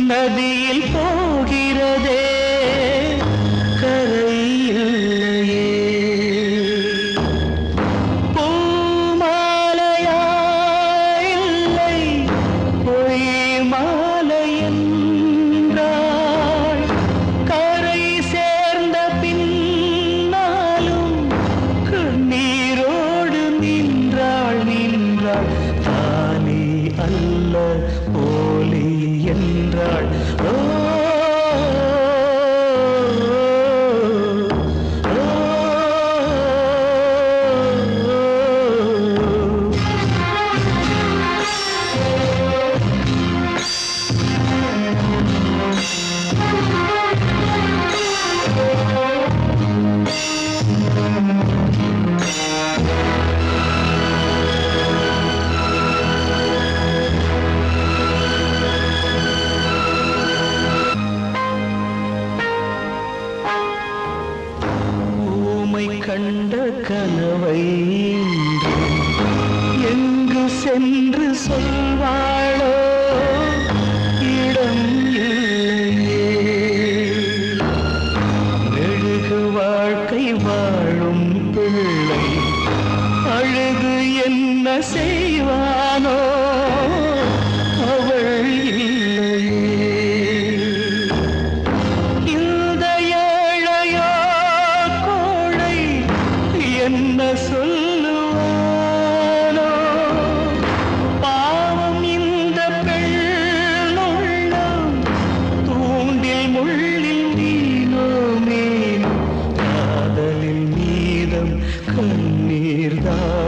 நதியில் போகிறதே கரை இல்லையே பூமாலையா இல்லை பொய் மாலை என்றாள் கரை சேர்ந்த பின்னாலும் கண்ணீரோடு நின்றாள் நின்றாள் தானே அல்ல போலி என்றாள் ஓ ஓ ஊமை கண்ட கனவை இன்று எங்கு சென்று சொல்வாளோ இடம் இல்லையே மெழுகு வாழ்க்கை வாழும் பிள்ளை அழுது என்ன செய்வானோ அவள் இல்லையே இந்த ஏழையோ கோழை என்ன சொல்லுவானோ பாவம் இந்த பெண்ணுள்ளம் தூண்டில் முள்ளில் மீனோ மீன் காதலில் மீதம் கண்ணீர்தான்